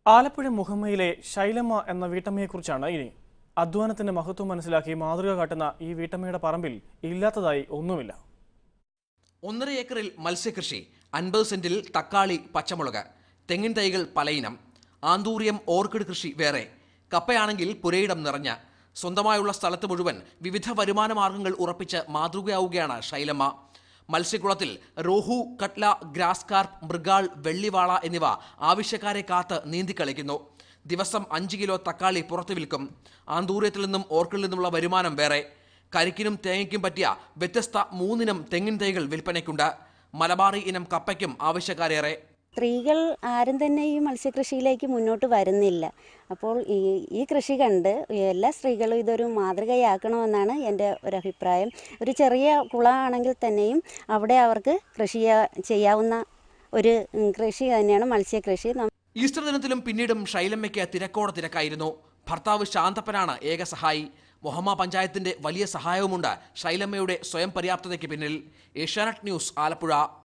ആലപ്പുഴ മുഹമ്മയിലെ ശൈലമ്മ എന്ന വീട്ടമ്മയെക്കുറിച്ചാണ് ഇനി അധ്വാനത്തിന്റെ മഹത്വം മനസ്സിലാക്കി മാതൃക കാട്ടുന്ന ഈ വീട്ടമ്മയുടെ പറമ്പിൽ ഇല്ലാത്തതായി ഒന്നുമില്ല ഒന്നര ഏക്കറിൽ മത്സ്യകൃഷി അൻപത് സെന്റിൽ തക്കാളി പച്ചമുളക് തെങ്ങിൻ തൈകൾ പലയിനം ആന്തൂറിയം ഓർക്കിഡ് കൃഷി വേറെ കപ്പയാണെങ്കിൽ പുരയിടം നിറഞ്ഞ സ്വന്തമായുള്ള സ്ഥലത്ത് മുഴുവൻ വിവിധ വരുമാന മാർഗങ്ങൾ ഉറപ്പിച്ച് മാതൃകയാവുകയാണ് ശൈലമ്മ മത്സ്യക്കുളത്തിൽ റോഹു കട്ല ഗ്രാസ് കാർപ്പ് മൃഗാൾ വെള്ളിവാള എന്നിവ ആവശ്യക്കാരെ കാത്ത് നീന്തി കളിക്കുന്നു ദിവസം അഞ്ച് കിലോ തക്കാളി പുറത്തു വിൽക്കും ആന്തൂര്യത്തിൽ നിന്നും ഓർക്കിൽ നിന്നുമുള്ള വരുമാനം വേറെ കരിക്കിനും തേങ്ങയ്ക്കും പറ്റിയ വ്യത്യസ്ത മൂന്നിനം തെങ്ങിൻ തൈകൾ വിൽപ്പനയ്ക്കുണ്ട് മലബാറി ഇനം കപ്പയ്ക്കും ആവശ്യക്കാരേറെ സ്ത്രീകൾ ആരും തന്നെ ഈ മത്സ്യകൃഷിയിലേക്ക് മുന്നോട്ട് വരുന്നില്ല അപ്പോൾ ഈ ഈ കൃഷി കണ്ട് എല്ലാ സ്ത്രീകളും ഇതൊരു മാതൃകയാക്കണമെന്നാണ് എൻ്റെ ഒരു അഭിപ്രായം ഒരു ചെറിയ കുളമാണെങ്കിൽ തന്നെയും അവിടെ അവർക്ക് കൃഷി ചെയ്യാവുന്ന ഒരു ഉം, കൃഷി തന്നെയാണ് മത്സ്യകൃഷി നം- ഈസ്റ്റർ ദിനത്തിലും പിന്നീടും ശൈലമ്മയ്ക്ക് തിരക്കോടെ തിരക്കായിരുന്നു ഭർത്താവ് ശാന്തപ്പനാണ് ഏക സഹായി മൊഹമ്മ പഞ്ചായത്തിന്റെ വലിയ സഹായവുമുണ്ട് ശൈലമ്മയുടെ സ്വയം പര്യാപ്തതയ്ക്ക് പിന്നിൽ ഏഷ്യാനെറ്റ് ന്യൂസ് ആലപ്പുഴ